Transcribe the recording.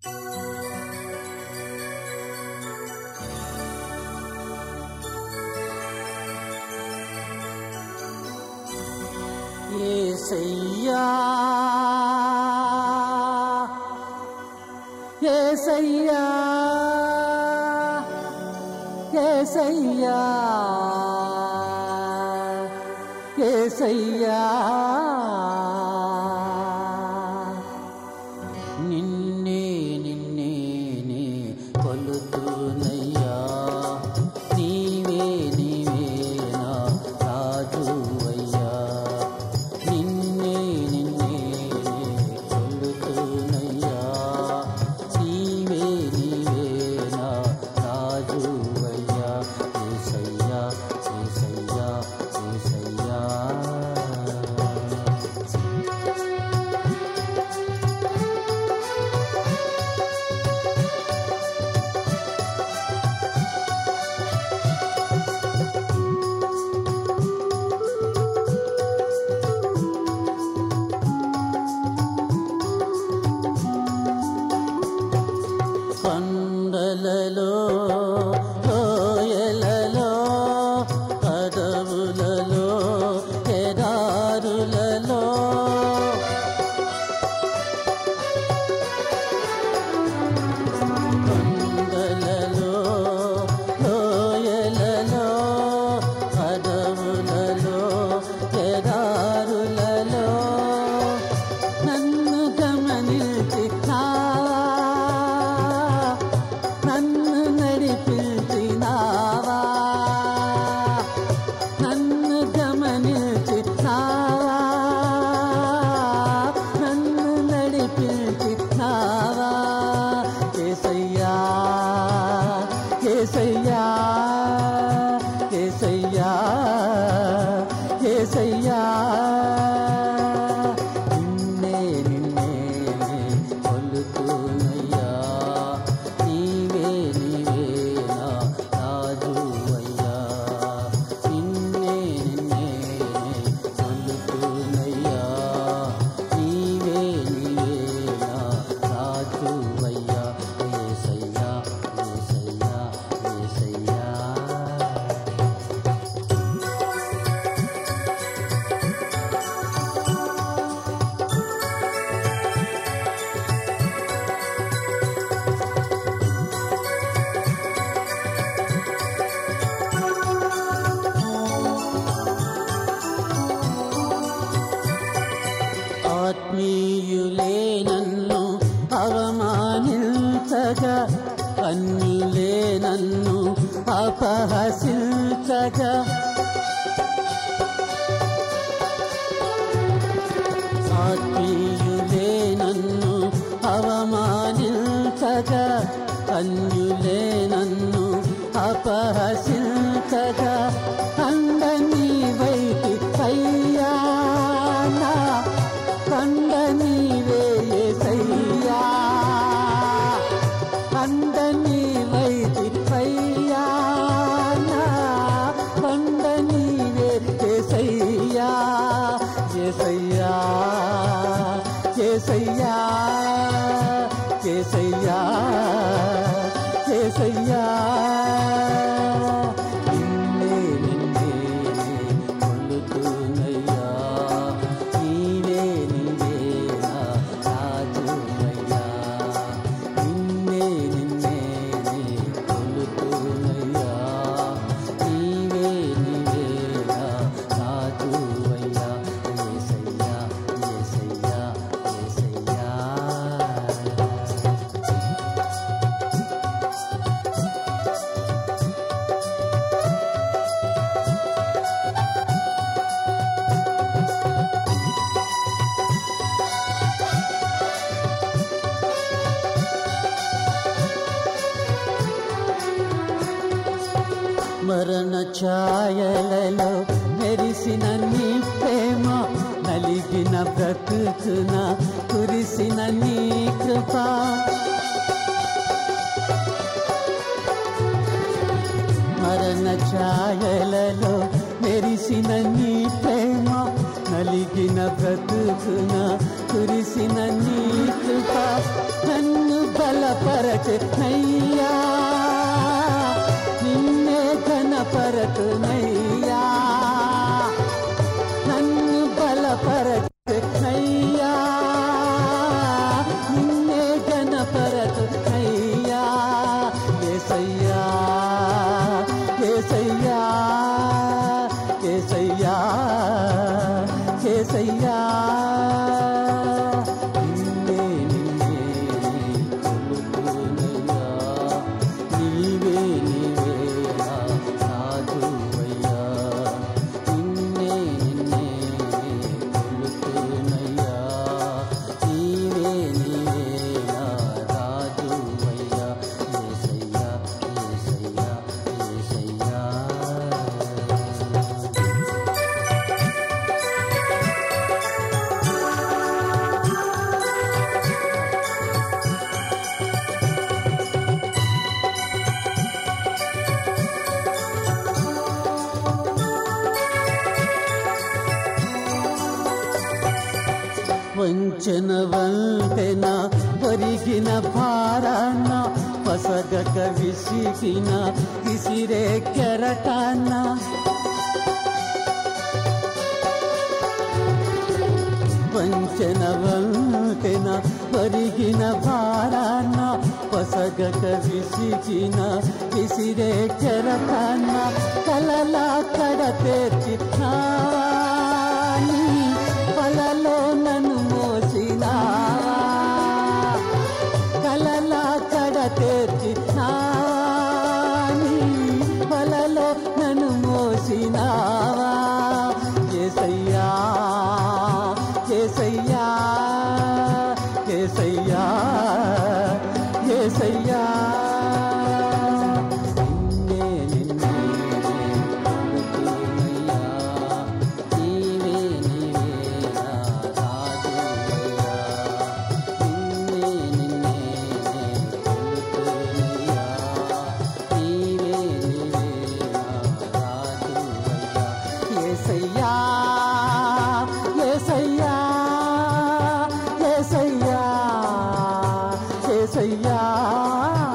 ఏసయ్యా ఏసయ్యా ఏసయ్యా ఏసయ్యా నిన్నే నిన్నే నే కొలుతునయ్యా నీవే నీవే నా రాజువయ్యా నిన్నే నిన్నే నే కొలుతునయ్యా నీవే నీవే నా రాజువయ్యా ఏసయ్యా ఏసయ్యా ఏసయ్యా కొండలలో లోయలలో అడవులలో ఎడారులలో కొండలలో లోయలలో అడవులలో ఎడారులలో నన్ను గమనించినావా నన్ను నడిపించినావా నన్ను గమనించినావా నన్ను నడిపించినావా ఏసయ్యా ఏసయ్యా ఏసయ్యా ఏసయ్యా నిన్నే నిన్నే కొలుతున్నయ్యా నీవే నీవే నా రాజువయ్యా నిన్నే నిన్నే కొలుతున్నయ్యా నీవే నీవే నా రాజువయ్యా ఏసయ్యా ఏసయ్యా ఏసయ్యా ఆత్మీయులే నన్ను అవమానించగా అన్యులే నన్ను అపహసించగా ఆత్మీయులే నన్ను అవమానించగా అన్యులే నన్ను అపహసించగా అందని వైపు అయ్యానా కండ నీవే సయ్యా కండ నీవై పయ్యానా కండ నీవే సయ్యా ఏసయ్యా ఏసయ్యా ఏసయ్యా ఏసయ్యా నిన్నే నిన్నే కొలుతున్నయ్యా నీవే నీవే నా రాజువయ్యా నిన్నే నిన్నే కొలుతున్నయ్యా నీవే నీవే నా రాజువయ్యా ఏసయ్యా ఏసయ్యా ఏసయ్యా మరణ ఛాయలలో మెరిసిన నీ ప్రేమ నలిగిన బ్రతుకున కురిసిన నీ కృప మరణ ఛాయలలో మెరిసిన నీ ప్రేమ నలిగిన బ్రతుకున కురిసిన నీ కృప నన్ను బల బలపరచునయ్యా నిన్నే ఘనపరచునయ్యా నన్ను బలపరచునయ్యా నిన్నే ఘనపరచునయ్యా ఏసయ్యా ఏసయ్యా ఏసయ్యా ఏసయ్యా నిన్నే నిన్నే కొలుతునయ్యా నీవే నీవే నా రాజువయ్యా నిన్నే నిన్నే కొలుతునయ్యా నీవే నీవే నా రాజువయ్యా యేసయ్యా యేసయ్యా యేసయ్యా వంచన వంతెన ఒరిగిన భారాన పసగక విసిగిన విసిరే కెరటాన వంచన వంతెన ఒరిగిన భారాన పసగక విసిగిన విసిరే కెరటాన కలలా కడ తెచ్చి పలలో నన్ను మోసినా కలలా కడ తెచ్చి పలలో నన్ను మోసినావా ఏసయ్యా ఏసయ్యా ఏసయ్యా ఏసయ్యా నిన్నే నిన్నే కొలుతునయ్యా నీవే నీవే నా రాజువయ్యా నిన్నే నిన్నే కొలుతునయ్యా నీవే నీవే నా రాజువయ్యా యేసయ్యా యేసయ్యా యేసయ్యా యేసయ్యా